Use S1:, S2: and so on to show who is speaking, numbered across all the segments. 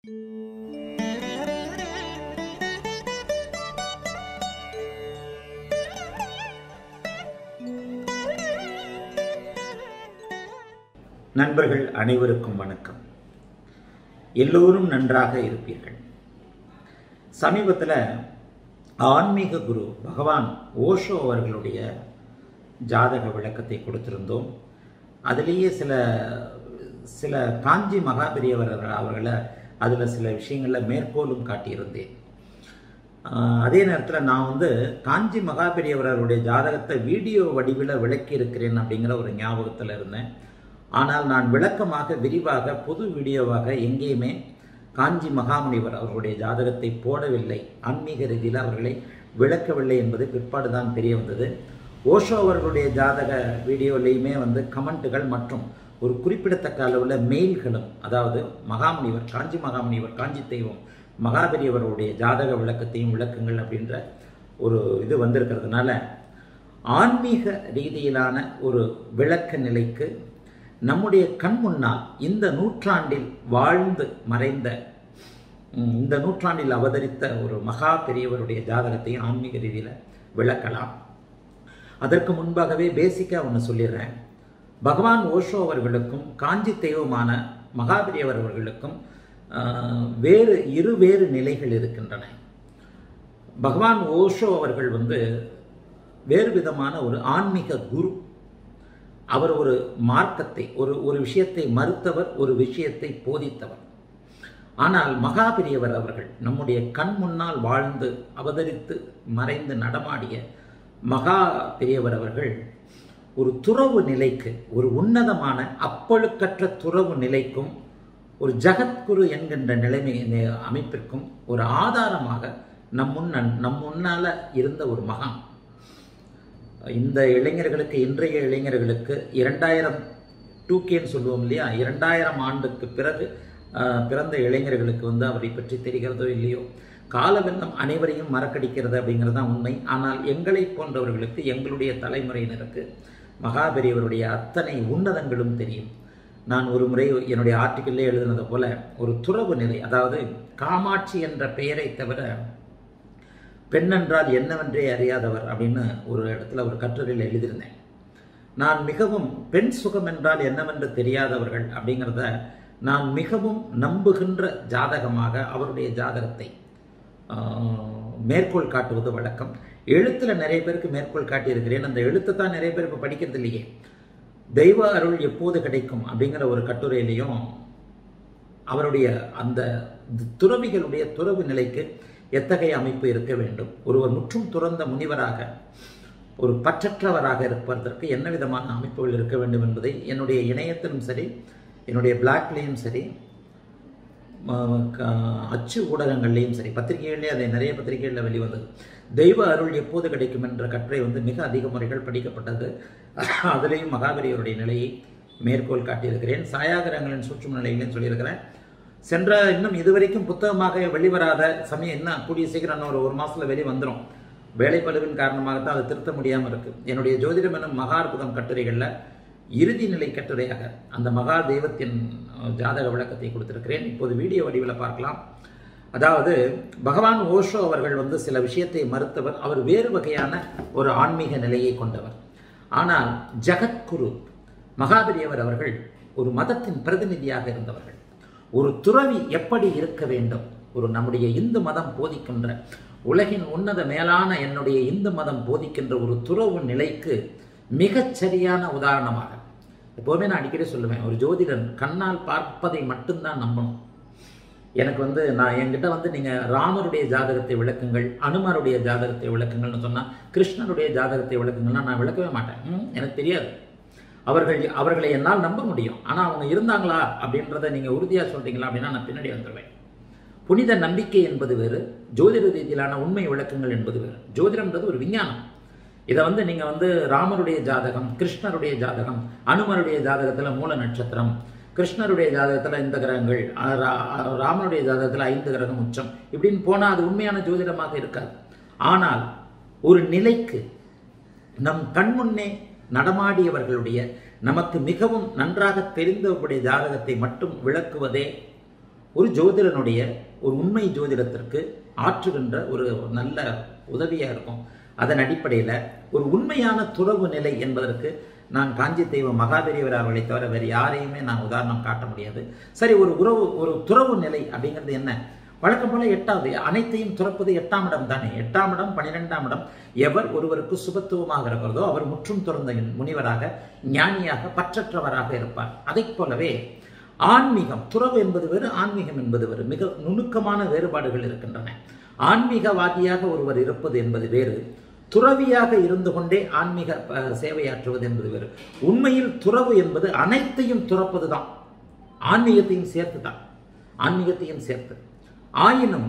S1: நண்பர்கள் அனைவருக்கும் வணக்கம் எல்லோரும் நன்றாக இருப்பீர்கள் சமீபத்தில் ஆன்மீக குரு பகவான் ஓஷோ அவர்களுடைய ஜாதக விளக்கத்தை கொடுத்திருந்தோம் அதிலேயே சில சில காஞ்சி மகாபெரியவர் அவர்களை அதில் சில விஷயங்களில் மேற்கோளும் காட்டியிருந்தேன் ஆஹ் அதே நேரத்தில் நான் வந்து காஞ்சி மகாபெரியவர்களுடைய ஜாதகத்தை வீடியோ வடிவில் விளக்கி இருக்கிறேன் அப்படிங்கிற ஒரு ஞாபகத்தில் இருந்தேன் ஆனால் நான் விளக்கமாக விரிவாக பொது வீடியோவாக எங்கேயுமே காஞ்சி மகாமுனிவர் அவர்களுடைய ஜாதகத்தை போடவில்லை ஆன்மீக ரீதியில் அவர்களை விளக்கவில்லை என்பது பிற்பாடு தான் தெரிய வந்தது ஓஷோ அவர்களுடைய ஜாதக வீடியோலையுமே வந்து கமெண்ட்டுகள் மற்றும் ஒரு குறிப்பிடத்தக்க அளவில் மெயில்களும் அதாவது மகாமுனிவர் காஞ்சி மகாமுனிவர் காஞ்சி தெய்வம் மகாபெரியவருடைய ஜாதக விளக்கத்தையும் விளக்குங்கள் அப்படின்ற ஒரு இது வந்திருக்கிறதுனால ஆன்மீக ரீதியிலான ஒரு விளக்க நிலைக்கு நம்முடைய கண் முன்னால் இந்த நூற்றாண்டில் வாழ்ந்து மறைந்த ம், இந்த நூற்றாண்டில் அவதரித்த ஒரு மகா பெரியவருடைய ஜாதகத்தை ஆன்மீக ரீதியில் விளக்கலாம் அதற்கு முன்பாகவே பேசிக்காக ஒன்று சொல்லிடுறேன் பகவான் ஓஷோ அவர்களுக்கும் காஞ்சி தெய்வமான மகாபெரியவர் அவர்களுக்கும் ஆஹ், வேறு இரு வேறு நிலைகள் இருக்கின்றன பகவான் ஓஷோ அவர்கள் வந்து வேறு விதமான ஒரு ஆன்மீக குரு அவர் ஒரு மார்க்கத்தை ஒரு ஒரு விஷயத்தை மறுத்தவர் ஒரு விஷயத்தை போதித்தவர் ஆனால் மகா பெரியவர் அவர்கள் நம்முடைய கண் முன்னால் வாழ்ந்து அவதரித்து மறைந்து நடமாடிய மகா பெரியவர் அவர்கள் ஒரு துறவு நிலைக்கு ஒரு உன்னதமான அப்பழுக்கற்ற துறவு நிலைக்கும் ஒரு ஜகத்குரு என்கின்ற நிலைமை நி- அமைப்பிற்கும் ஒரு ஆதாரமாக நம் முன்ன நம் முன்னால இருந்த ஒரு மகான் இந்த இளைஞர்களுக்கு இன்றைய இளைஞர்களுக்கு இரண்டாயிரம் டூகேன்னு சொல்லுவோம் இல்லையா இரண்டாயிரம் ஆண்டுக்கு பிறகு ஆஹ், பிறந்த இளைஞர்களுக்கு வந்து அவரை பற்றி தெரிகிறதோ இல்லையோ காலவெல்லம் அனைவரையும் மறக்கடிக்கிறது அப்படிங்கிறது தான் உண்மை ஆனால் எங்களை போன்றவர்களுக்கு எங்களுடைய தலைமுறையினருக்கு மகாபெரியவருடைய அத்தனை உன்னதங்களும் தெரியும் நான் ஒரு முறை என்னுடைய ஆர்டிக்கிளிலே எழுதினது போல ஒரு துறவு நிலை அதாவது காமாட்சி என்ற பெயரை தவிர பெண் என்றால் என்னவென்றே அறியாதவர் அப்படின்னு ஒரு இடத்துல ஒரு கட்டுரையில் எழுதியிருந்தேன் நான் மிகவும் பெண் சுகம் என்றால் என்னவென்று தெரியாதவர்கள் அப்படிங்கிறத நான் மிகவும் நம்புகின்ற ஜாதகமாக அவருடைய ஜாதகத்தை ஆஹ், மேற்கோள் காட்டுவது வழக்கம் எழுத்தில் நிறைய பேருக்கு மேற்கோள் காட்டியிருக்கிறேன் அந்த எழுத்தை தான் நிறைய பேர் இப்போ படிக்கிறது இல்லையே தெய்வ அருள் எப்போது கிடைக்கும் அப்படிங்கிற ஒரு கட்டுரையிலையும் அவருடைய அந்த துறவிகளுடைய துறவு நிலைக்கு எத்தகைய அமைப்பு இருக்க வேண்டும் ஒருவர் முற்றும் துறந்த முனிவராக ஒரு பற்றற்றவராக இருப்பதற்கு என்ன விதமான அமைப்புகள் இருக்க வேண்டும் என்பதை என்னுடைய இணையத்திலும் சரி என்னுடைய பிளாக்லேயும் சரி ம- க- அச்சு ஊடகங்கள்லேயும் சரி பத்திரிகைகள்லேயே அதை நிறைய பத்திரிகைகளில் வெளிவந்தது தெய்வ அருள் எப்போது கிடைக்கும் என்ற கட்டுரை வந்து மிக அதிக முறைகள் படிக்கப்பட்டது அதிலேயும் மகாபெரியவருடைய நிலையை மேற்கோள் காட்டியிருக்கிறேன் சாயாகரங்களின் சூட்சும நிலையிலையும் சொல்லியிருக்கிறேன் சென்ற இன்னும் இதுவரைக்கும் புத்தகமாக வெளிவராத சமயம் என்ன கூடிய சீக்கிரம் இன்னும் ஒரு ஒரு மாசத்துல வெளி வந்துடும் வேலைப்பளுவின் காரணமாகத்தான் அதை திருத்த முடியாமல் இருக்கு என்னுடைய ஜோதிடம் எனும் மகா அற்புதம் கட்டுரைகளில் இறுதி நிலை கட்டுரையாக அந்த மகா தெய்வத்தின் அஹ், ஜாதக விளக்கத்தை கொடுத்திருக்கிறேன் இப்போது வீடியோ வடிவில் பார்க்கலாம் அதாவது பகவான் ஓஷோ அவர்கள் வந்து சில விஷயத்தை மறுத்தவர் அவர் வேறு வகையான ஒரு ஆன்மீக நிலையை கொண்டவர் ஆனால் ஜகத்குரு மகாபெரியவர் அவர்கள் ஒரு மதத்தின் பிரதிநிதியாக இருந்தவர்கள் ஒரு துறவி எப்படி இருக்க வேண்டும் ஒரு நம்முடைய இந்து மதம் போதிக்கின்ற உலகின் உன்னத மேலான என்னுடைய இந்து மதம் போதிக்கின்ற ஒரு துறவு நிலைக்கு மிகச் சரியான உதாரணமாக எப்போவுமே நான் அடிக்கடி சொல்லுவேன் ஒரு ஜோதிடன் கண்ணால் பார்ப்பதை மட்டும்தான் நம்பணும் எனக்கு வந்து நான் என்கிட்ட வந்து நீங்கள் ராமருடைய ஜாதகத்தை விளக்குங்கள் அனுமருடைய ஜாதகத்தை விளக்குங்கள்னு சொன்னால் கிருஷ்ணருடைய ஜாதகத்தை விளக்குங்கள்னா நான் விளக்கவே மாட்டேன் ம், எனக்கு தெரியாது அவர்கள் அவர்களை என்னால் நம்ப முடியும் ஆனால் அவங்க இருந்தாங்களா அப்படின்றத நீங்கள் உறுதியாக சொல்றீங்களா அப்படின்னா நான் பின்னாடி வந்துடுவேன் புனித நம்பிக்கை என்பது வேறு ஜோதிட ரீதியிலான உண்மை விளக்கங்கள் என்பது வேறு ஜோதிடம்ன்றது ஒரு விஞ்ஞானம் இதை வந்து நீங்கள் வந்து ராமருடைய ஜாதகம் கிருஷ்ணருடைய ஜாதகம் அனுமருடைய ஜாதகத்தில் மூல நட்சத்திரம் கிருஷ்ணருடைய ஜாதகத்தில் இந்த கிரகங்கள் அஹ் ரா- ராமனுடைய ஜாதகத்தில் ஐந்து கிரகம் உச்சம் இப்படின்னு போனால் அது உண்மையான ஜோதிடமாக இருக்காது ஆனால் ஒரு நிலைக்கு நம் கண்முன்னே நடமாடியவர்களுடைய நமக்கு மிகவும் நன்றாக தெரிந்தவர்களுடைய ஜாதகத்தை மட்டும் விளக்குவதே ஒரு ஜோதிடனுடைய ஒரு உண்மை ஜோதிடத்திற்கு ஆற்றுகின்ற ஒரு நல்ல உதவியாக இருக்கும் அதன் அடிப்படையில் ஒரு உண்மையான துறவு நிலை என்பதற்கு நான் காஞ்சி தெய்வ மகாபெரியவர் அவர்களை தவிர வேறு யாரையுமே நான் உதாரணம் காட்ட முடியாது சரி ஒரு உறவு ஒரு துறவு நிலை அப்படிங்கிறது என்ன வழக்கம் போல எட்டாவது அனைத்தையும் துறப்பது எட்டாம் இடம் தானே எட்டாம் இடம் பன்னிரெண்டாம் இடம் எவர் ஒருவருக்கு சுபத்துவமாக இருக்கிறதோ அவர் முற்றும் துறந்த முனிவராக ஞானியாக பற்றற்றவராக இருப்பார் அதைப் போலவே ஆன்மீகம் துறவு என்பது வேறு ஆன்மீகம் என்பது வேறு மிக நுணுக்கமான வேறுபாடுகள் இருக்கின்றன ஆன்மீகவாதியாக ஒருவர் இருப்பது என்பது வேறு துறவியாக இருந்து கொண்டே ஆன்மீக அஹ், சேவையாற்றுவது என்பது வேறு உண்மையில் துறவு என்பது அனைத்தையும் துறப்பது தான் ஆன்மீகத்தையும் சேர்த்து தான் ஆன்மீகத்தையும் சேர்த்து ஆயினும்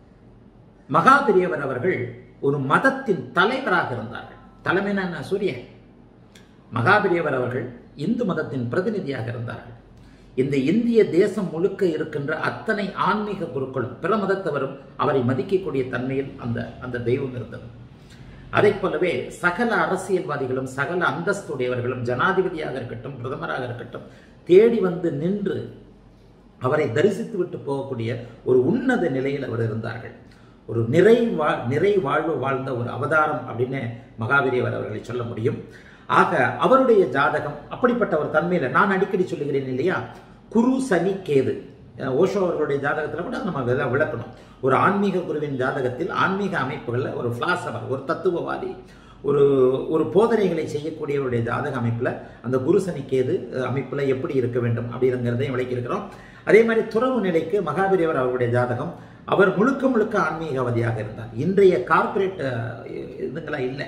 S1: மகா பெரியவர் அவர்கள் ஒரு மதத்தின் தலைவராக இருந்தார்கள் தலைமைனா என்ன சூரியன் மகாபெரியவர் அவர்கள் இந்து மதத்தின் பிரதிநிதியாக இருந்தார்கள் இந்த இந்திய தேசம் முழுக்க இருக்கின்ற அத்தனை ஆன்மீக குருக்களும் பிற மதத்தவரும் அவரை மதிக்கக்கூடிய தன்மையில் அந்த அந்த தெய்வம் இருந்தது அதைப் போலவே சகல அரசியல்வாதிகளும் சகல அந்தஸ்துடையவர்களும் ஜனாதிபதியாக இருக்கட்டும் பிரதமராக இருக்கட்டும் தேடி வந்து நின்று அவரை தரிசித்து விட்டு போகக்கூடிய ஒரு உன்னத நிலையில் அவர் இருந்தார்கள் ஒரு நிறை வா நிறை வாழ்வு வாழ்ந்த ஒரு அவதாரம் அப்படின்னு மகாவீரியவர் அவர்களை சொல்ல முடியும் ஆக அவருடைய ஜாதகம் அப்படிப்பட்ட ஒரு தன்மையில நான் அடிக்கடி சொல்லுகிறேன் இல்லையா குரு சனி கேது அஹ் ஓஷோ அவர்களுடைய ஜாதகத்தில் கூட நம்ம விள- விளக்கணும் ஒரு ஆன்மீக குருவின் ஜாதகத்தில் ஆன்மீக அமைப்புகளில் ஒரு பிலாசபர் ஒரு தத்துவவாதி ஒரு ஒரு போதனைகளை செய்யக்கூடியவருடைய ஜாதக அமைப்பில் அந்த குரு சனி கேது அஹ், அமைப்புல எப்படி இருக்க வேண்டும் அப்படிங்கிறதையும் விளக்கியிருக்கிறோம் அதே மாதிரி துறவு நிலைக்கு மகாபெரியவர் அவருடைய ஜாதகம் அவர் முழுக்க முழுக்க ஆன்மீகவாதியாக இருந்தார் இன்றைய கார்ப்பரேட் இதுங்களா இல்லை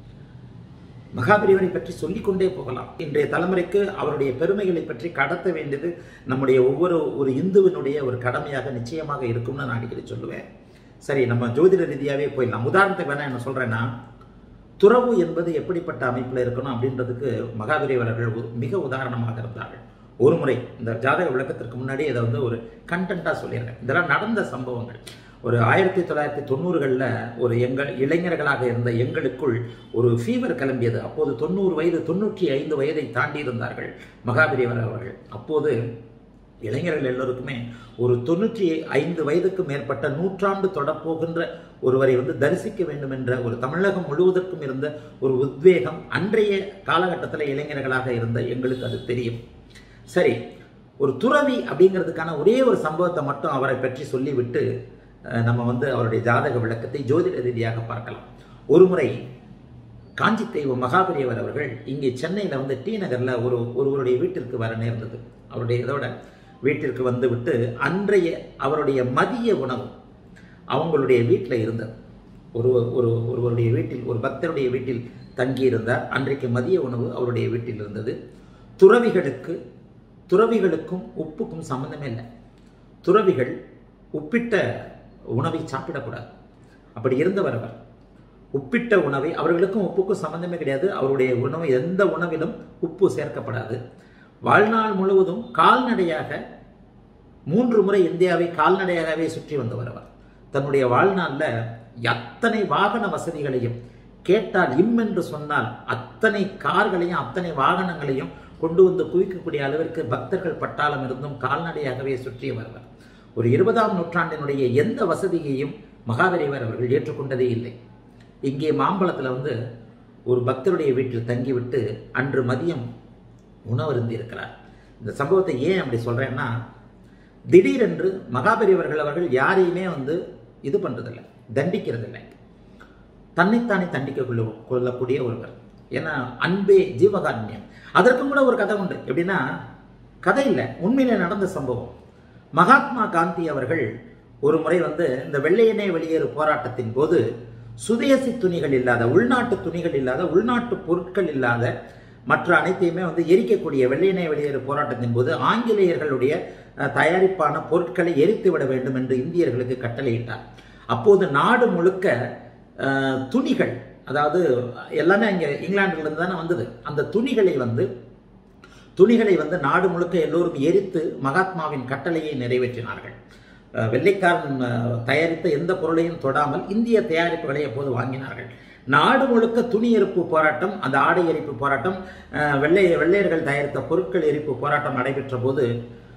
S1: மகாபெரியவரை பற்றி சொல்லிக்கொண்டே போகலாம் இன்றைய தலைமுறைக்கு அவருடைய பெருமைகளை பற்றி கடத்த வேண்டியது நம்முடைய ஒவ்வொரு ஒரு இந்துவினுடைய ஒரு கடமையாக நிச்சயமாக இருக்கும்னு நான் அடிக்கடி சொல்லுவேன் சரி நம்ம ஜோதிட ரீதியாகவே போயிடலாம் உதாரணத்துக்கு வேணா என்ன சொல்றேன்னா துறவு என்பது எப்படிப்பட்ட அமைப்பில் இருக்கணும் அப்படின்றதுக்கு மகாபெரியவர்கள் ஒரு மிக உதாரணமாக இருந்தார்கள் ஒரு முறை இந்த ஜாதக விளக்கத்திற்கு முன்னாடி இதை வந்து ஒரு கண்டென்ட்டாக சொல்லியிருக்கேன் இதெல்லாம் நடந்த சம்பவங்கள் ஒரு ஆயிரத்தி தொள்ளாயிரத்தி தொண்ணூறுகளில் ஒரு எங்கள் இளைஞர்களாக இருந்த எங்களுக்குள் ஒரு ஃபீவர் கிளம்பியது அப்போது தொண்ணூறு வயது தொண்ணூற்றி ஐந்து வயதை தாண்டி இருந்தார்கள் மகாபெரியவர் அவர்கள் அப்போது இளைஞர்கள் எல்லோருக்குமே ஒரு தொண்ணூற்றி ஐந்து வயதுக்கு மேற்பட்ட நூற்றாண்டு தொடப்போகின்ற ஒருவரை வந்து தரிசிக்க வேண்டும் என்ற ஒரு தமிழகம் முழுவதற்கும் இருந்த ஒரு உத்வேகம் அன்றைய காலகட்டத்தில் இளைஞர்களாக இருந்த எங்களுக்கு அது தெரியும் சரி ஒரு துறவி அப்படிங்கிறதுக்கான ஒரே ஒரு சம்பவத்தை மட்டும் அவரை பற்றி சொல்லிவிட்டு அஹ், நம்ம வந்து அவருடைய ஜாதக விளக்கத்தை ஜோதிட ரீதியாக பார்க்கலாம் ஒரு முறை காஞ்சி தெய்வம் மகாபெரியவர் அவர்கள் இங்கே சென்னையில் வந்து டி நகரில் ஒரு ஒருவருடைய வீட்டிற்கு வர நேர்ந்தது அவருடைய இதோட வீட்டிற்கு வந்து விட்டு அன்றைய அவருடைய மதிய உணவு அவங்களுடைய வீட்டில் இருந்தது ஒரு ஒரு ஒருவருடைய வீட்டில் ஒரு பக்தருடைய வீட்டில் தங்கியிருந்தார் அன்றைக்கு மதிய உணவு அவருடைய வீட்டில் இருந்தது துறவிகளுக்கு துறவிகளுக்கும் உப்புக்கும் சம்பந்தமே இல்லை துறவிகள் உப்பிட்ட உணவை சாப்பிடக்கூடாது அப்படி இருந்தவர் அவர் உப்பிட்ட உணவை அவர்களுக்கும் உப்புக்கும் சம்பந்தமே கிடையாது அவருடைய உணவு எந்த உணவிலும் உப்பு சேர்க்கப்படாது வாழ்நாள் முழுவதும் கால்நடையாக மூன்று முறை இந்தியாவை கால்நடையாகவே சுற்றி வந்தவர் அவர் தன்னுடைய வாழ்நாளில் அத்தனை வாகன வசதிகளையும் கேட்டால் இம் என்று சொன்னால் அத்தனை கார்களையும் அத்தனை வாகனங்களையும் கொண்டு வந்து குவிக்கக்கூடிய அளவிற்கு பக்தர்கள் பட்டாளம் இருந்தும் கால்நடையாகவே சுற்றியவர் அவர் ஒரு இருபதாம் நூற்றாண்டினுடைய எந்த வசதியையும் மகாபெரியவர் அவர்கள் ஏற்றுக்கொண்டதே இல்லை இங்கே மாம்பழத்தில் வந்து ஒரு பக்தருடைய வீட்டில் தங்கிவிட்டு அன்று மதியம் உணவருந்தி இருக்கிறார் இந்த சம்பவத்தை ஏன் அப்படி சொல்றேன்னா திடீரென்று மகாபெரியவர்கள் அவர்கள் யாரையுமே வந்து இது பண்றதில்லை தண்டிக்கிறதில்லை தன்னைத்தானே தண்டிக்க கொள்ள கொள்ளக்கூடிய ஒருவர் ஏன்னா அன்பே ஜீவகாருண்யம் அதற்கும் கூட ஒரு கதை உண்டு எப்படின்னா கதை இல்லை உண்மையிலே நடந்த சம்பவம் மகாத்மா காந்தி அவர்கள் ஒரு முறை வந்து இந்த வெள்ளையனே வெளியேறு போராட்டத்தின் போது சுதேசி துணிகள் இல்லாத உள்நாட்டு துணிகள் இல்லாத உள்நாட்டு பொருட்கள் இல்லாத மற்ற அனைத்தையுமே வந்து எரிக்கக்கூடிய வெள்ளையனே வெளியேறு போராட்டத்தின் போது ஆங்கிலேயர்களுடைய அஹ், தயாரிப்பான பொருட்களை எரித்து விட வேண்டும் என்று இந்தியர்களுக்கு கட்டளையிட்டார் அப்போது நாடு முழுக்க அஹ், துணிகள் அதாவது எல்லாமே இங்கே இங்கிலாந்திலிருந்து தானே வந்தது அந்த துணிகளை வந்து துணிகளை வந்து நாடு முழுக்க எல்லோரும் எரித்து மகாத்மாவின் கட்டளையை நிறைவேற்றினார்கள் அஹ் வெள்ளைக்காரன் அஹ், தயாரித்த எந்த பொருளையும் தொடாமல் இந்திய தயாரிப்புகளை அப்போது வாங்கினார்கள் நாடு முழுக்க துணி எரிப்பு போராட்டம் அந்த ஆடை எரிப்பு போராட்டம் அஹ், வெள்ளை வெள்ளையர்கள் தயாரித்த பொருட்கள் எரிப்பு போராட்டம் நடைபெற்ற போது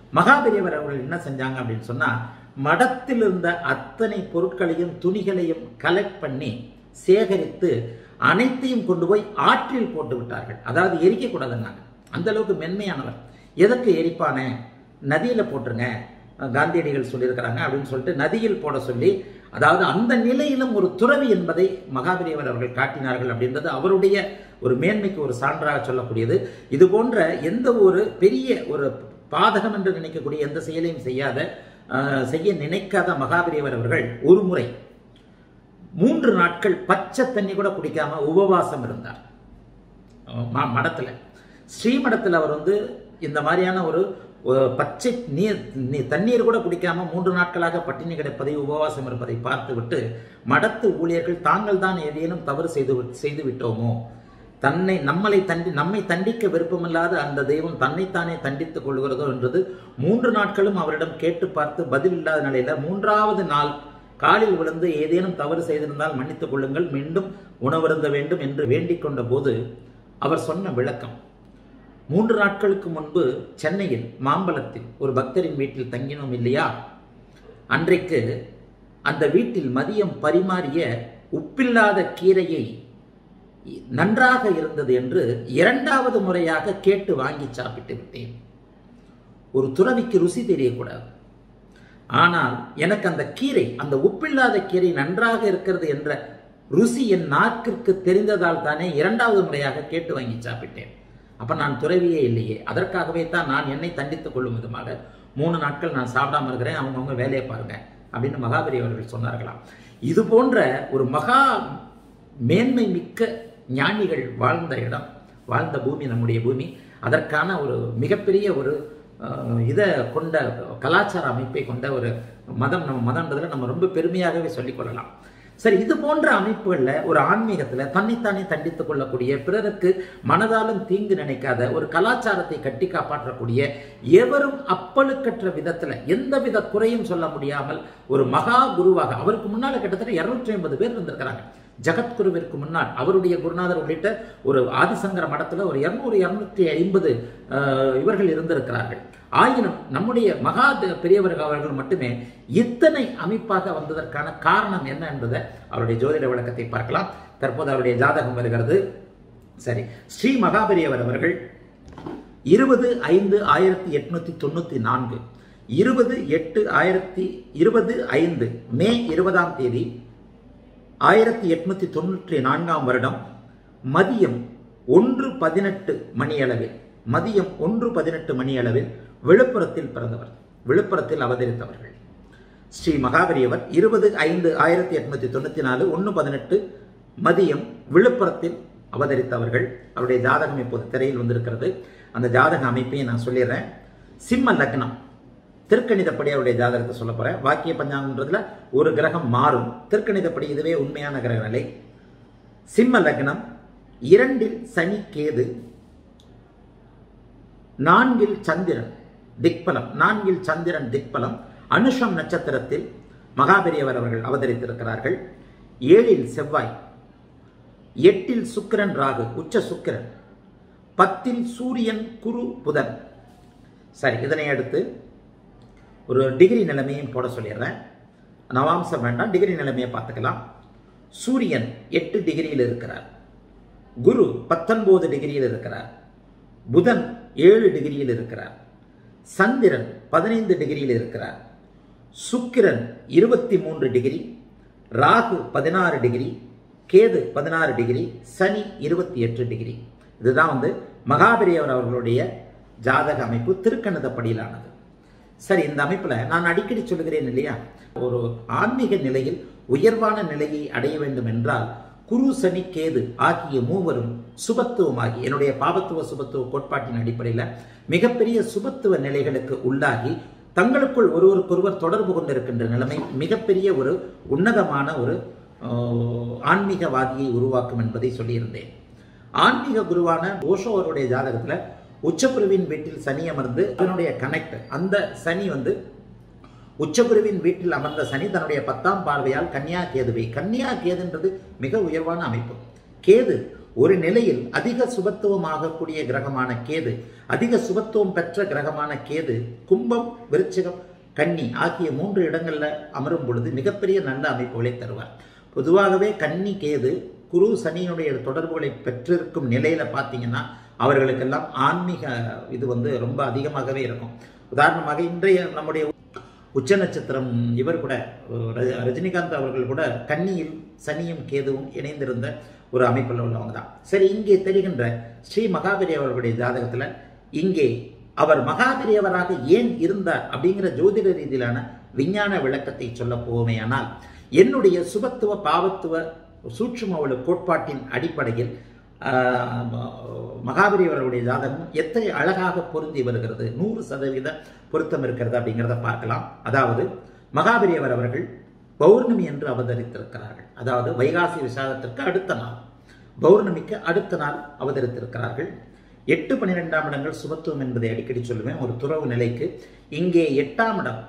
S1: மகாபெரியவர் அவர்கள் என்ன செஞ்சாங்க அப்படின்னு சொன்னா மடத்தில் இருந்த அத்தனை பொருட்களையும் துணிகளையும் கலெக்ட் பண்ணி சேகரித்து அனைத்தையும் கொண்டு போய் ஆற்றில் போட்டு விட்டார்கள் அதாவது எரிக்க கூடாதுன்னாங்க அந்த அளவுக்கு மென்மையானவர் எதற்கு எரிப்பானே நதியில போட்டுருங்க காந்தியடிகள் சொல்லியிருக்கிறாங்க அப்படின்னு சொல்லிட்டு நதியில் போட சொல்லி அதாவது அந்த நிலையிலும் ஒரு துறவி என்பதை மகாபெரியவர் அவர்கள் காட்டினார்கள் அப்படின்றது அவருடைய ஒரு மேன்மைக்கு ஒரு சான்றாக சொல்லக்கூடியது இது போன்ற எந்த ஒரு பெரிய ஒரு பாதகம் என்று நினைக்கக்கூடிய எந்த செயலையும் செய்யாத அஹ், செய்ய நினைக்காத மகாபெரியவர் அவர்கள் ஒரு முறை மூன்று நாட்கள் பச்சை தண்ணி கூட குடிக்காம உபவாசம் இருந்தார் ம- மடத்துல ஸ்ரீமடத்தில் அவர் வந்து இந்த மாதிரியான ஒரு ஒரு பச்சை நீர் நீ- தண்ணீர் கூட குடிக்காம மூன்று நாட்களாக பட்டினி கிடப்பதை உபவாசம் இருப்பதை பார்த்துவிட்டு மடத்து ஊழியர்கள் தாங்கள் தான் ஏதேனும் தவறு செய்து விட்- செய்து விட்டோமோ தன்னை நம்மளை தண்டி நம்மை தண்டிக்க விருப்பமில்லாத அந்த தெய்வம் தன்னைத்தானே தண்டித்துக் கொள்கிறதோ என்றது மூன்று நாட்களும் அவரிடம் கேட்டு பார்த்து பதில் இல்லாத நிலையில மூன்றாவது நாள் காலில் விழுந்து ஏதேனும் தவறு செய்திருந்தால் மன்னித்துக் கொள்ளுங்கள் மீண்டும் உணவருந்த வேண்டும் என்று வேண்டிக் கொண்ட போது அவர் சொன்ன விளக்கம் மூன்று நாட்களுக்கு முன்பு சென்னையில் மாம்பலத்தில் ஒரு பக்தரின் வீட்டில் தங்கினோம் இல்லையா அன்றைக்கு அந்த வீட்டில் மதியம் பரிமாறிய உப்பில்லாத கீரையை நன்றாக இருந்தது என்று இரண்டாவது முறையாக கேட்டு வாங்கி சாப்பிட்டு விட்டேன் ஒரு துறவிக்கு ருசி தெரியக்கூடாது ஆனால் எனக்கு அந்த கீரை அந்த உப்பில்லாத கீரை நன்றாக இருக்கிறது என்ற ருசி என் நாக்கிற்கு தெரிந்ததால் தானே இரண்டாவது முறையாக கேட்டு வாங்கி சாப்பிட்டேன் அப்ப நான் துறவியே இல்லையே அதற்காகவே தான் நான் என்னை தண்டித்துக் கொள்ளும் விதமாக மூணு நாட்கள் நான் சாப்பிடாம இருக்கிறேன் அவங்கவுங்க வேலையை பாருங்க அப்படின்னு மகாபெரி அவர்கள் சொன்னார்களாம் இது போன்ற ஒரு மகா மேன்மை மிக்க ஞானிகள் வாழ்ந்த இடம் வாழ்ந்த பூமி நம்முடைய பூமி அதற்கான ஒரு மிகப்பெரிய ஒரு அஹ், இதை கொண்ட கலாச்சார அமைப்பை கொண்ட ஒரு மதம் நம்ம மதம்ன்றதுல நம்ம ரொம்ப பெருமையாகவே சொல்லிக் கொள்ளலாம் சரி இது போன்ற அமைப்புகள்ல ஒரு ஆன்மீகத்துல தன்னைத்தானே தண்டித்துக் கொள்ளக்கூடிய பிறருக்கு மனதாலும் தீங்கு நினைக்காத ஒரு கலாச்சாரத்தை கட்டி காப்பாற்றக்கூடிய எவரும் அப்பழுக்கற்ற விதத்துல எந்தவித குறையும் சொல்ல முடியாமல் ஒரு மகா குருவாக அவருக்கு முன்னால கிட்டத்தட்ட இருநூற்றி ஐம்பது பேர் இருந்திருக்கிறாங்க ஜகத்குருவிற்கு முன்னால் அவருடைய குருநாதர் உள்ளிட்ட ஒரு ஆதிசங்கர மடத்துல ஒரு இருநூறு இருநூற்றி ஐம்பது இவர்கள் இருந்திருக்கிறார்கள் ஆயினும் நம்முடைய மகா த- பெரியவர்கள் அவர்கள் மட்டுமே இத்தனை அமைப்பாக வந்ததற்கான காரணம் என்ன என்பதை அவருடைய ஜோதிட விளக்கத்தை பார்க்கலாம் தற்போது அவருடைய ஜாதகம் வருகிறது சரி ஸ்ரீ மகாபெரியவர் அவர்கள் இருபது ஐந்து ஆயிரத்தி எட்நூத்தி தொண்ணூத்தி நான்கு இருபது எட்டு ஆயிரத்தி இருபது ஐந்து மே இருபதாம் தேதி ஆயிரத்தி எட்நூத்தி தொண்ணூற்றி நான்காம் வருடம் மதியம் ஒன்று பதினெட்டு மணியளவில் மதியம் ஒன்று பதினெட்டு மணியளவில் விழுப்புரத்தில் பிறந்தவர் விழுப்புரத்தில் அவதரித்தவர்கள் ஸ்ரீ மகாபெரியவர் இருபது ஐந்து ஆயிரத்தி எட்நூத்தி தொண்ணூத்தி நாலு ஒன்று பதினெட்டு மதியம் விழுப்புரத்தில் அவதரித்தவர்கள் அவருடைய ஜாதகம் இப்போது திரையில் வந்திருக்கிறது அந்த ஜாதக அமைப்பையும் நான் சொல்லிடுறேன் சிம்ம லக்னம் திருக்கணிதப்படி அவருடைய ஜாதகத்தை சொல்ல போறேன் வாக்கிய பஞ்சாங்கன்றதுல ஒரு கிரகம் மாறும் திருக்கணிதப்படி இதுவே உண்மையான கிரக நிலை சிம்ம லக்னம் இரண்டில் சனி கேது நான்கில் சந்திரன் திக்பலம் நான்கில் சந்திரன் திக்பலம் அனுஷம் நட்சத்திரத்தில் மகாபெரியவர் அவர்கள் அவதரித்திருக்கிறார்கள் ஏழில் செவ்வாய் எட்டில் சுக்கிரன் ராகு உச்ச சுக்கிரன் பத்தில் சூரியன் குரு புதன் சரி இதனை அடுத்து ஒரு டிகிரி நிலைமையும் போட சொல்லிடுறேன் நவாம்சம் வேண்டாம் டிகிரி நிலைமையை பார்த்துக்கலாம் சூரியன் எட்டு டிகிரியில் இருக்கிறார் குரு பத்தொன்பது டிகிரியில் இருக்கிறார் புதன் ஏழு டிகிரியில் இருக்கிறார் சந்திரன் பதினைந்து டிகிரியில் இருக்கிறார் சுக்கிரன் இருபத்தி மூன்று டிகிரி ராகு பதினாறு டிகிரி கேது பதினாறு டிகிரி சனி இருபத்தி எட்டு டிகிரி இதுதான் வந்து மகாபெரியவர் அவர்களுடைய ஜாதக அமைப்பு திருக்கணிதப்படியிலானது சரி இந்த அமைப்புல நான் அடிக்கடி சொல்லுகிறேன் இல்லையா ஒரு ஆன்மீக நிலையில் உயர்வான நிலையை அடைய வேண்டும் என்றால் குரு சனி கேது ஆகிய மூவரும் சுபத்துவமாகி என்னுடைய பாபத்துவ சுபத்துவ கோட்பாட்டின் அடிப்படையில் மிகப்பெரிய சுபத்துவ நிலைகளுக்கு உள்ளாகி தங்களுக்குள் ஒருவருக்கொருவர் தொடர்பு கொண்டிருக்கின்ற நிலைமை மிகப்பெரிய ஒரு உன்னதமான ஒரு ஆஹ், ஆன்மீகவாதியை உருவாக்கும் என்பதை சொல்லியிருந்தேன் ஆன்மீக குருவான ஓஷோ அவருடைய ஜாதகத்துல உச்சகுருவின் வீட்டில் சனி அமர்ந்து அதனுடைய கனெக்ட் அந்த சனி வந்து உச்சகுருவின் வீட்டில் அமர்ந்த சனி தன்னுடைய பத்தாம் பார்வையால் கன்னியா கேதுவை கன்னியா கேதுன்றது மிக உயர்வான அமைப்பு கேது ஒரு நிலையில் அதிக சுபத்துவமாகக்கூடிய கிரகமான கேது அதிக சுபத்துவம் பெற்ற கிரகமான கேது கும்பம் விருச்சிகம் கன்னி ஆகிய மூன்று இடங்கள்ல அமரும் பொழுது மிகப்பெரிய நல்ல அமைப்புகளை தருவார் பொதுவாகவே கன்னி கேது குரு சனியினுடைய தொடர்புகளை பெற்றிருக்கும் நிலையில பார்த்தீங்கன்னா அவர்களுக்கெல்லாம் ஆன்மீக இது வந்து ரொம்ப அதிகமாகவே இருக்கும் உதாரணமாக இன்றைய நம்முடைய உச்ச நட்சத்திரம் இவர் கூட ர- ரஜினிகாந்த் அவர்கள் கூட கன்னியில் சனியும் கேதுவும் இணைந்திருந்த ஒரு அமைப்பில் உள்ளவங்க தான் சரி இங்கே தெரிகின்ற ஸ்ரீ மகாபெரி அவர்களுடைய ஜாதகத்துல இங்கே அவர் மகாபெரியவராக ஏன் இருந்தார் அப்படிங்கிற ஜோதிட ரீதியிலான விஞ்ஞான விளக்கத்தை சொல்ல போவேயானால் என்னுடைய சுபத்துவ பாவத்துவ சூட்சுமவள கோட்பாட்டின் அடிப்படையில் ஆஹ், மகாபெரி அவர்களுடைய ஜாதகம் எத்தனை அழகாக பொருந்தி வருகிறது நூறு சதவீத பொருத்தம் இருக்கிறது அப்படிங்கிறத பார்க்கலாம் அதாவது மகாபெரியவர் அவர்கள் பௌர்ணமி என்று அவதரித்திருக்கிறார்கள் அதாவது வைகாசி விசாகத்திற்கு அடுத்த நாள் பௌர்ணமிக்கு அடுத்த நாள் அவதரித்திருக்கிறார்கள் எட்டு பன்னிரெண்டாம் இடங்கள் சுபத்துவம் என்பதை அடிக்கடி சொல்லுவேன் ஒரு துறவு நிலைக்கு இங்கே எட்டாம் இடம்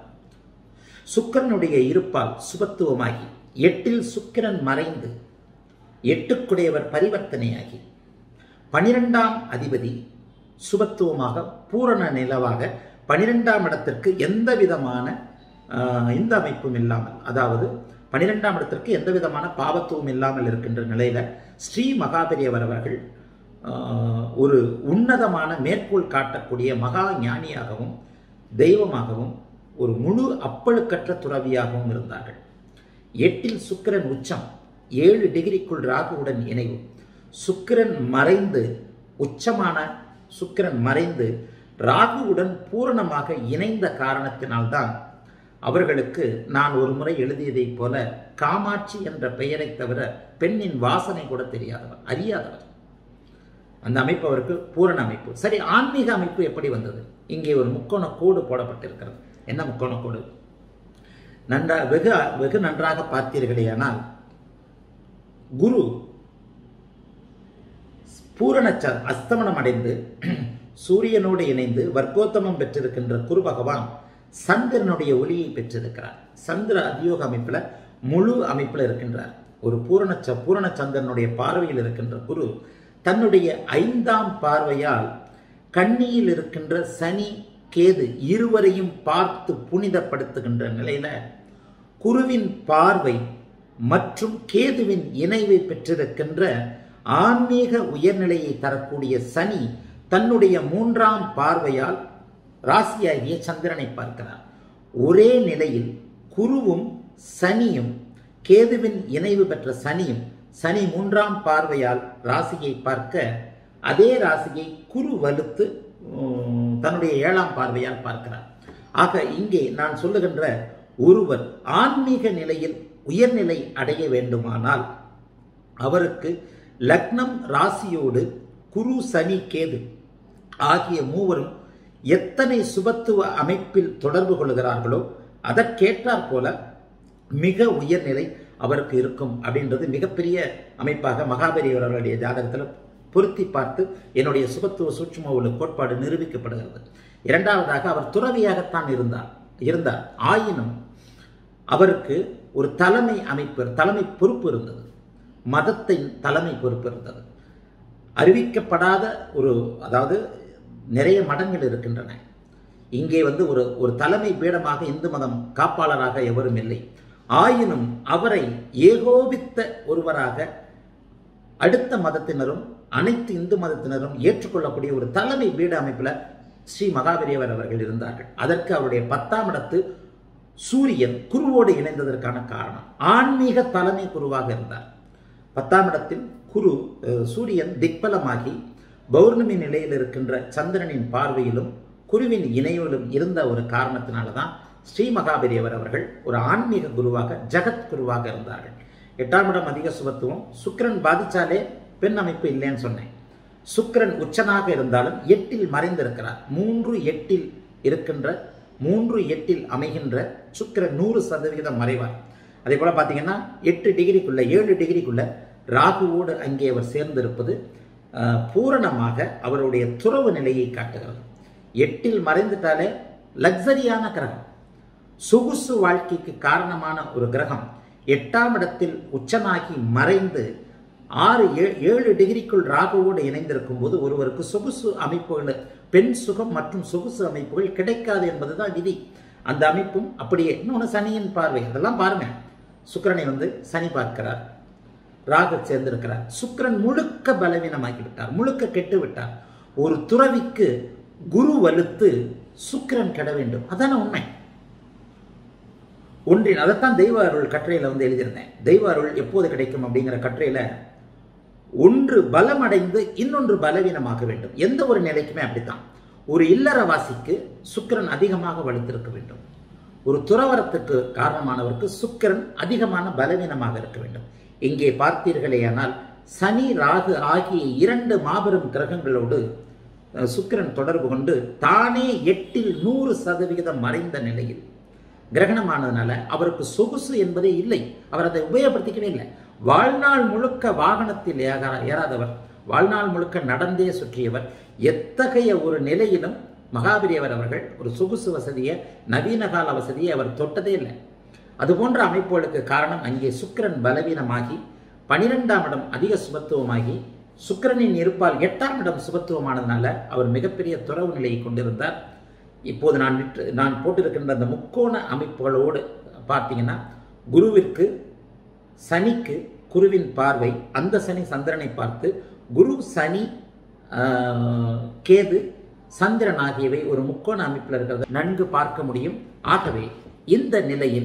S1: சுக்கிரனுடைய இருப்பால் சுபத்துவமாகி எட்டில் சுக்கிரன் மறைந்து எட்டுக்குடையவர் பரிவர்த்தனையாகி பனிரெண்டாம் அதிபதி சுபத்துவமாக பூரண நிலவாக பனிரெண்டாம் இடத்திற்கு எந்த விதமான ஆஹ், இந்த அமைப்பும் இல்லாமல் அதாவது பனிரெண்டாம் இடத்திற்கு எந்த விதமான பாவத்துவம் இல்லாமல் இருக்கின்ற நிலையில ஸ்ரீ மகாபெரியவர் அவர்கள் ஆஹ், ஒரு உன்னதமான மேற்கோள் காட்டக்கூடிய மகா ஞானியாகவும் தெய்வமாகவும் ஒரு முழு அப்பழுக்கற்ற துறவியாகவும் இருந்தார்கள் எட்டில் சுக்கிரன் உச்சம் ஏழு டிகிரிக்குள் ராகுவுடன் இணைவு சுக்கிரன் மறைந்து உச்சமான சுக்கிரன் மறைந்து ராகுவுடன் பூரணமாக இணைந்த காரணத்தினால்தான் அவர்களுக்கு நான் ஒரு முறை எழுதியதைப் போல காமாட்சி என்ற பெயரை தவிர பெண்ணின் வாசனை கூட தெரியாதவர் அறியாதவர் அந்த அமைப்பு அவருக்கு பூரண அமைப்பு சரி ஆன்மீக அமைப்பு எப்படி வந்தது இங்கே ஒரு முக்கோண கோடு போடப்பட்டிருக்கிறது என்ன முக்கோண கோடு நன்றா வெகு வெகு நன்றாக பார்த்தீர்களேயானால் குரு பூரண ச- அஸ்தமனம் அடைந்து சூரியனோடு இணைந்து வர்க்கோத்தமம் பெற்றிருக்கின்ற குரு பகவான் சந்திரனுடைய ஒளியை பெற்றிருக்கிறார் சந்திர அதியோக அமைப்புல முழு அமைப்புல இருக்கின்றார் ஒரு பூரண ச பூரண சந்திரனுடைய பார்வையில் இருக்கின்ற குரு தன்னுடைய ஐந்தாம் பார்வையால் கண்ணியில் இருக்கின்ற சனி கேது இருவரையும் பார்த்து புனிதப்படுத்துகின்ற நிலையில குருவின் பார்வை மற்றும் கேதுவின் இணைவை பெற்றிருக்கின்ற ஆன்மீக உயர்நிலையை தரக்கூடிய சனி தன்னுடைய மூன்றாம் பார்வையால் ராசியாகிய சந்திரனை பார்க்கிறார் ஒரே நிலையில் குருவும் சனியும் கேதுவின் இணைவு பெற்ற சனியும் சனி மூன்றாம் பார்வையால் ராசியை பார்க்க அதே ராசியை குரு வலுத்து உம், தன்னுடைய ஏழாம் பார்வையால் பார்க்கிறார் ஆக இங்கே நான் சொல்லுகின்ற ஒருவர் ஆன்மீக நிலையில் உயர்நிலை அடைய வேண்டுமானால் அவருக்கு லக்னம் ராசியோடு குரு சனி கேது ஆகிய மூவரும் எத்தனை சுபத்துவ அமைப்பில் தொடர்பு கொள்கிறார்களோ அதற்கேற்றாற் போல மிக உயர்நிலை அவருக்கு இருக்கும் அப்படின்றது மிகப்பெரிய அமைப்பாக மகாபெரியவர் அவர்களுடைய ஜாதகத்தில் பொருத்தி பார்த்து என்னுடைய சுபத்துவ சூட்சும உள்ள கோட்பாடு நிரூபிக்கப்படுகிறது இரண்டாவதாக அவர் துறவியாகத்தான் இருந்தார் இருந்தார் ஆயினும் அவருக்கு ஒரு தலைமை அமைப்பு தலைமை பொறுப்பு இருந்தது மதத்தின் தலைமை பொறுப்பு இருந்தது அறிவிக்கப்படாத ஒரு அதாவது நிறைய மடங்கள் இருக்கின்றன இங்கே வந்து ஒரு ஒரு தலைமை பீடமாக இந்து மதம் காப்பாளராக எவரும் இல்லை ஆயினும் அவரை ஏகோபித்த ஒருவராக அடுத்த மதத்தினரும் அனைத்து இந்து மதத்தினரும் ஏற்றுக்கொள்ளக்கூடிய ஒரு தலைமை பீட அமைப்பில் ஸ்ரீ மகாபெரியவர் அவர்கள் இருந்தார்கள் அதற்கு அவருடைய பத்தாம் இடத்து சூரியன் குருவோடு இணைந்ததற்கான காரணம் ஆன்மீக தலைமை குருவாக இருந்தார் பத்தாம் இடத்தில் குரு அஹ், சூரியன் திக்பலமாகி பௌர்ணமி நிலையில் இருக்கின்ற சந்திரனின் பார்வையிலும் குருவின் இணைவிலும் இருந்த ஒரு காரணத்தினால தான் ஸ்ரீ மகாபெரியவர் அவர்கள் ஒரு ஆன்மீக குருவாக ஜகத் குருவாக இருந்தார்கள் எட்டாம் இடம் அதிக சுபத்துவம் சுக்கிரன் பாதிச்சாலே பெண் அமைப்பு இல்லைன்னு சொன்னேன் சுக்கிரன் உச்சனாக இருந்தாலும் எட்டில் மறைந்திருக்கிறார் மூன்று எட்டில் இருக்கின்ற மூன்று எட்டில் அமைகின்ற சுக்கிரன் நூறு சதவிகிதம் மறைவார் அதே போல பார்த்தீங்கன்னா எட்டு டிகிரிக்குள்ள ஏழு டிகிரிக்குள்ள ராகுவோடு அங்கே அவர் சேர்ந்திருப்பது அஹ், பூரணமாக அவருடைய துறவு நிலையை காட்டுகிறது எட்டில் மறைந்துட்டாலே லக்ஸரியான கிரகம் சொகுசு வாழ்க்கைக்கு காரணமான ஒரு கிரகம் எட்டாம் இடத்தில் உச்சனாகி மறைந்து ஆறு ஏ- ஏழு டிகிரிக்குள் ராகுவோடு இணைந்திருக்கும் போது ஒருவருக்கு சொகுசு அமைப்புகள் பெண் சுகம் மற்றும் சொகுசு அமைப்புகள் கிடைக்காது என்பதுதான் விதி அந்த அமைப்பும் அப்படியே இன்னொன்று சனியின் பார்வை அதெல்லாம் பாருங்க சுக்கிரனை வந்து சனி பார்க்கிறார் ராகு சேர்ந்திருக்கிறார் சுக்கிரன் முழுக்க பலவீனமாக்கி விட்டார் முழுக்க கெட்டு விட்டார் ஒரு துறவிக்கு குரு வலுத்து சுக்கிரன் கெட வேண்டும் அதான உண்மை ஒன்றின் அதைத்தான் தெய்வ அருள் கட்டுரையில வந்து எழுதியிருந்தேன் தெய்வ அருள் எப்போது கிடைக்கும் அப்படிங்கிற கட்டுரையில ஒன்று பலமடைந்து இன்னொன்று பலவீனமாக வேண்டும் எந்த ஒரு நிலைக்குமே அப்படித்தான் ஒரு இல்லறவாசிக்கு சுக்கிரன் அதிகமாக வலுத்திருக்க வேண்டும் ஒரு துறவரத்துக்கு காரணமானவருக்கு சுக்கிரன் அதிகமான பலவீனமாக இருக்க வேண்டும் இங்கே பார்த்தீர்களேயானால் சனி ராகு ஆகிய இரண்டு மாபெரும் கிரகங்களோடு அஹ், சுக்கிரன் தொடர்பு கொண்டு தானே எட்டில் நூறு சதவிகிதம் மறைந்த நிலையில் கிரகணமானதுனால அவருக்கு சொகுசு என்பதே இல்லை அவர் அதை உபயோகப்படுத்திக்கவே இல்லை வாழ்நாள் முழுக்க வாகனத்தில் ஏகா- ஏறாதவர் வாழ்நாள் முழுக்க நடந்தே சுற்றியவர் எத்தகைய ஒரு நிலையிலும் மகாபெரியவர் அவர்கள் ஒரு சொகுசு வசதியை நவீன கால வசதியை அவர் தொட்டதே இல்லை அது போன்ற அமைப்புகளுக்கு காரணம் அங்கே சுக்கிரன் பலவீனமாகி பனிரெண்டாம் இடம் அதிக சுபத்துவமாகி சுக்கிரனின் இருப்பால் எட்டாம் இடம் சுபத்துவமானதுனால அவர் மிகப்பெரிய துறவு நிலையை கொண்டிருந்தார் இப்போது நான் விட்டு நான் போட்டிருக்கின்ற அந்த முக்கோண அமைப்புகளோடு பார்த்தீங்கன்னா குருவிற்கு சனிக்கு குருவின் பார்வை அந்த சனி சந்திரனை பார்த்து குரு சனி ஆஹ், கேது சந்திரன் ஆகியவை ஒரு முக்கோண அமைப்பில் இருக்கிறது நன்கு பார்க்க முடியும் ஆகவே இந்த நிலையில்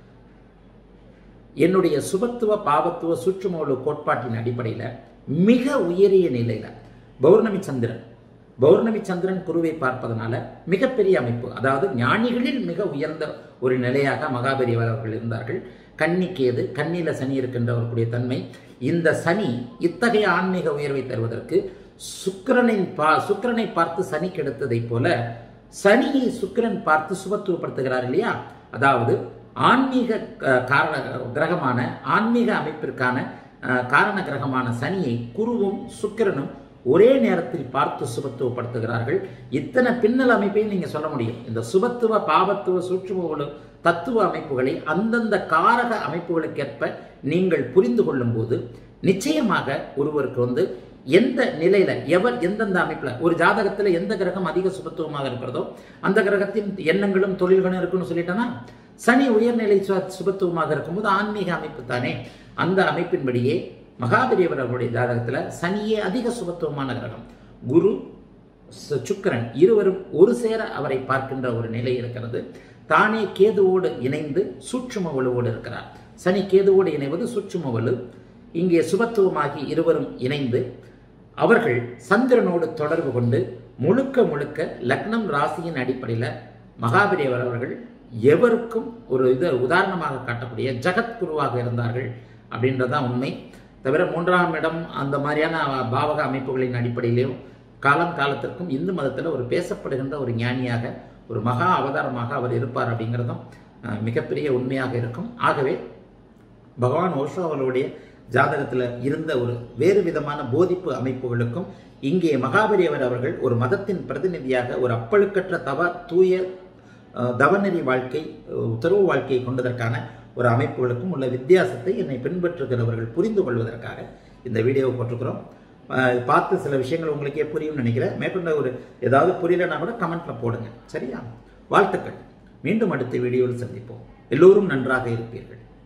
S1: என்னுடைய சுபத்துவ பாவத்துவ சுற்றுமூல கோட்பாட்டின் அடிப்படையில் மிக உயரிய நிலையில பௌர்ணமி சந்திரன் பௌர்ணமி சந்திரன் குருவை பார்ப்பதனால மிகப்பெரிய அமைப்பு அதாவது ஞானிகளில் மிக உயர்ந்த ஒரு நிலையாக மகாபெரியவர் அவர்கள் இருந்தார்கள் கன்னி கேது கன்னியில சனி இருக்கின்றவர்களுடைய தன்மை இந்த சனி இத்தகைய ஆன்மீக உயர்வை தருவதற்கு சுக்கிரனின் பா சுக்கிரனை பார்த்து சனி கெடுத்ததைப் போல சனியை சுக்கிரன் பார்த்து சுபத்துவப்படுத்துகிறார் இல்லையா அதாவது ஆன்மீக அஹ், காரண கிரகமான ஆன்மீக அமைப்பிற்கான அஹ், காரண கிரகமான சனியை குருவும் சுக்கிரனும் ஒரே நேரத்தில் பார்த்து சுபத்துவப்படுத்துகிறார்கள் இத்தனை பின்னல் அமைப்பையும் நீங்க சொல்ல முடியும் இந்த சுபத்துவ பாவத்துவ சூட்சும தத்துவ அமைப்புகளை அந்தந்த காரக அமைப்புகளுக்கேற்ப நீங்கள் புரிந்து கொள்ளும் போது நிச்சயமாக ஒருவருக்கு வந்து எந்த நிலையில எவர் எந்தெந்த அமைப்புல ஒரு ஜாதகத்துல எந்த கிரகம் அதிக சுபத்துவமாக இருக்கிறதோ அந்த கிரகத்தின் எண்ணங்களும் தொழில்களும் இருக்குன்னு சொல்லிட்டேன்னா சனி உயர்நிலை சு- சுபத்துவமாக இருக்கும்போது ஆன்மீக அமைப்பு தானே அந்த அமைப்பின்படியே மகாபெரியவர் அவருடைய ஜாதகத்துல சனியே அதிக சுபத்துவமான கிரகம் குரு சு- சுக்கிரன் இருவரும் ஒரு சேர அவரை பார்க்கின்ற ஒரு நிலை இருக்கிறது தானே கேதுவோடு இணைந்து சூட்சும வலுவோடு இருக்கிறார் சனி கேதுவோடு இணைவது சூட்சும வலு இங்கே சுபத்துவமாகி இருவரும் இணைந்து அவர்கள் சந்திரனோடு தொடர்பு கொண்டு முழுக்க முழுக்க லக்னம் ராசியின் அடிப்படையில் மகாபெரியவர் அவர்கள் எவருக்கும் ஒரு இது உதாரணமாக காட்டக்கூடிய ஜகத்குருவாக இருந்தார்கள் அப்படின்றதான் உண்மை தவிர மூன்றாம் இடம் அந்த மாதிரியான பாவக அமைப்புகளின் அடிப்படையிலும் காலம் காலத்திற்கும் இந்து மதத்தில் ஒரு பேசப்படுகின்ற ஒரு ஞானியாக ஒரு மகா அவதாரமாக அவர் இருப்பார் அப்படிங்கிறதும் அஹ், மிகப்பெரிய உண்மையாக இருக்கும் ஆகவே பகவான் ஓஷோ அவர்களுடைய ஜாதகத்தில் இருந்த ஒரு வேறு விதமான போதிப்பு அமைப்புகளுக்கும் இங்கே மகாபெரியவர் அவர்கள் ஒரு மதத்தின் பிரதிநிதியாக ஒரு அப்பழுக்கற்ற தவ தூய அஹ், தவநெறி வாழ்க்கை அஹ், உத்தரவு வாழ்க்கையை கொண்டதற்கான ஒரு அமைப்புகளுக்கும் உள்ள வித்தியாசத்தை என்னை பின்பற்றுகிறவர்கள் புரிந்து கொள்வதற்காக இந்த வீடியோவை போட்டிருக்கிறோம் அஹ், பார்த்து சில விஷயங்கள் உங்களுக்கே புரியும்னு நினைக்கிறேன் மேற்கொண்ட ஒரு ஏதாவது புரியலைன்னா கூட கமெண்ட்ல போடுங்க சரியா வாழ்த்துக்கள் மீண்டும் அடுத்த வீடியோவில் சந்திப்போம் எல்லோரும் நன்றாக இருப்பீர்கள்